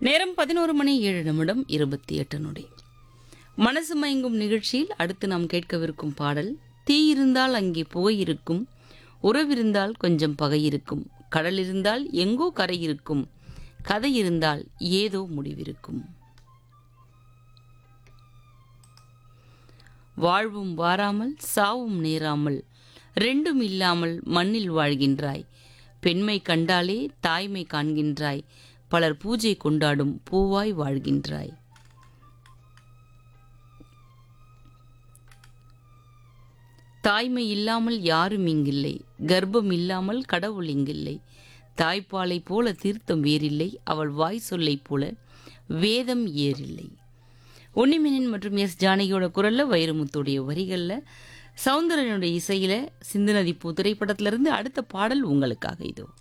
நேரம் பதினோரு மணி ஏழு நிமிடம் இருபத்தி எட்டு நொடி மனசு மயங்கும் நிகழ்ச்சியில் அடுத்து நாம் கேட்கவிருக்கும் பாடல் தீ இருந்தால் அங்கே புகை இருக்கும் உறவிருந்தால் கொஞ்சம் பகை இருக்கும் கடல் இருந்தால் எங்கோ கரை இருக்கும் கதை இருந்தால் ஏதோ முடிவிருக்கும் வாழ்வும் வாராமல் சாவும் நேராமல் ரெண்டும் இல்லாமல் மண்ணில் வாழ்கின்றாய் பெண்மை கண்டாலே தாய்மை காண்கின்றாய் பலர் பூஜை கொண்டாடும் பூவாய் வாழ்கின்றாய் தாய்மை இல்லாமல் யாரும் இங்கில்லை கர்ப்பம் இல்லாமல் கடவுள் இங்கில்லை தாய்ப்பாலை போல தீர்த்தம் வேறில்லை அவள் வாய் சொல்லைப் போல வேதம் ஏறில்லை உன்னிமினின் மற்றும் எஸ் ஜானகியோட குரல்ல வைரமுத்துடைய வரிகள்ல சௌந்தரனுடைய இசையில சிந்து நதி பூ திரைப்படத்திலிருந்து அடுத்த பாடல் உங்களுக்காக இதோ